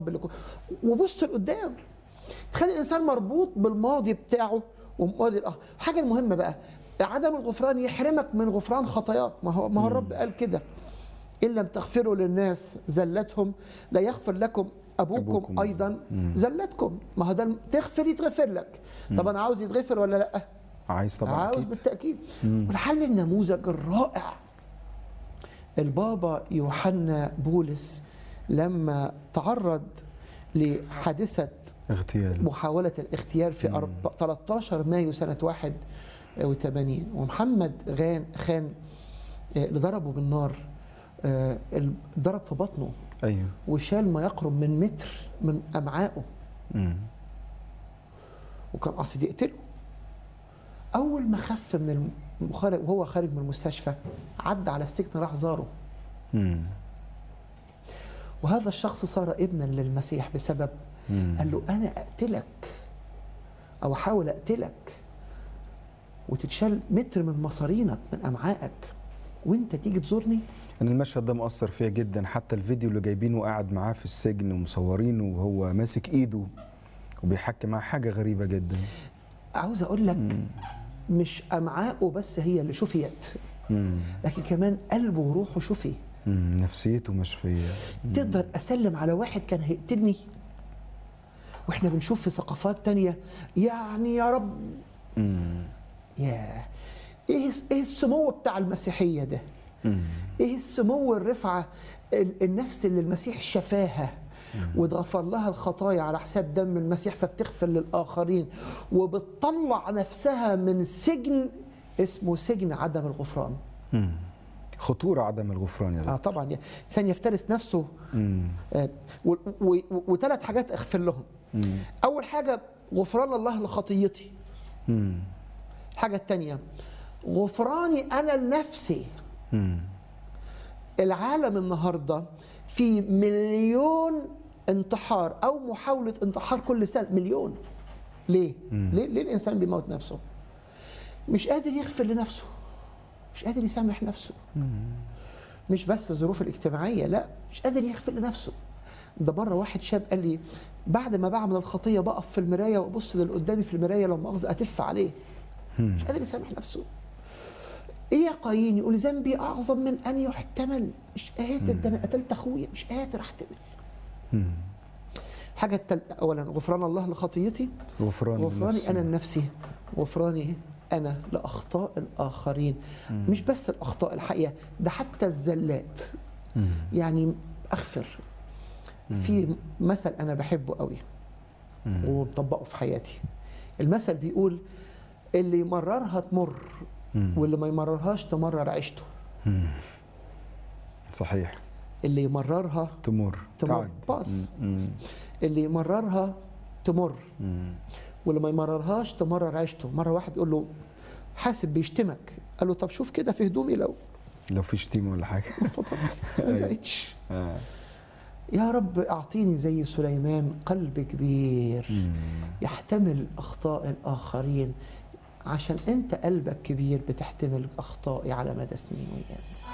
بالكو- وبص لقدام تخلي الانسان مربوط بالماضي بتاعه وماضي الآخر حاجه المهمه بقى عدم الغفران يحرمك من غفران خطاياك ما هو ما هو الرب قال كده ان لم تغفروا للناس زلتهم لا يغفر لكم ابوكم, أبوكم. أبوكم. ايضا زلتكم ما هو ده الم- تغفر يتغفر لك طب انا عاوز يتغفر ولا لا عايز طبعا عاوز اكيد بالتاكيد والحل النموذج الرائع البابا يوحنا بولس لما تعرض لحادثه اغتيال محاولة الاغتيال في أرب- 13 مايو سنة 81 ومحمد غان خان آه، اللي ضربه بالنار آه، ال- ضرب في بطنه ايوه وشال ما يقرب من متر من أمعائه مم. وكان قاصد يقتله أول ما خف من الم- خارج وهو خارج من المستشفى عدى على السجن راح زاره مم. وهذا الشخص صار ابنا للمسيح بسبب مم. قال له انا اقتلك او احاول اقتلك وتتشال متر من مصارينك من امعائك وانت تيجي تزورني انا المشهد ده مؤثر فيا جدا حتى الفيديو اللي جايبينه وقاعد معاه في السجن ومصورينه وهو ماسك ايده وبيحكي معاه حاجه غريبه جدا عاوز اقول لك مش امعائه بس هي اللي شفيت مم. لكن كمان قلبه وروحه شفي مم. نفسيته مشفيه تقدر اسلم على واحد كان هيقتلني واحنا بنشوف في ثقافات تانية يعني يا رب مم. يا ايه ايه السمو بتاع المسيحيه ده مم. ايه السمو الرفعه ال- النفس اللي المسيح شفاها واتغفر لها الخطايا على حساب دم المسيح فبتغفر للاخرين وبتطلع نفسها من سجن اسمه سجن عدم الغفران مم. خطوره عدم الغفران يا اه دكتور طبعا انسان يفترس نفسه مم. آه وثلاث حاجات اغفر لهم مم. اول حاجه غفران الله لخطيتي مم. الحاجه الثانيه غفراني انا لنفسي مم. العالم النهارده في مليون انتحار او محاوله انتحار كل سنه مليون ليه؟ ليه ليه الانسان بيموت نفسه؟ مش قادر يغفر لنفسه مش قادر يسامح نفسه مش بس الظروف الاجتماعيه لا مش قادر يغفر لنفسه ده مره واحد شاب قال لي بعد ما بعمل الخطيه بقف في المرايه وابص للي قدامي في المرايه لو مؤاخذه اتف عليه مش قادر يسامح نفسه ايه يا قايين يقول ذنبي اعظم من ان يحتمل مش قادر ده انا قتلت اخويا مش قادر احتمل مم. الحاجه الثالثه اولا غفران الله لخطيتي غفران غفراني لنفسي. انا لنفسي غفراني انا لاخطاء الاخرين مش بس الاخطاء الحقيقه ده حتى الزلات مم. يعني اغفر في مثل انا بحبه قوي ومطبقه في حياتي المثل بيقول اللي يمررها تمر مم. واللي ما يمررهاش تمرر عيشته صحيح اللي يمررها تمر تمر تعد. باص مم. اللي يمررها تمر مم. واللي ما يمررهاش تمرر عيشته مره واحد يقول له حاسب بيشتمك قال له طب شوف كده في هدومي لو لو في شتيمه ولا حاجه فطر ما زعلتش آه. يا رب اعطيني زي سليمان قلب كبير مم. يحتمل اخطاء الاخرين عشان انت قلبك كبير بتحتمل اخطائي على مدى سنين وايام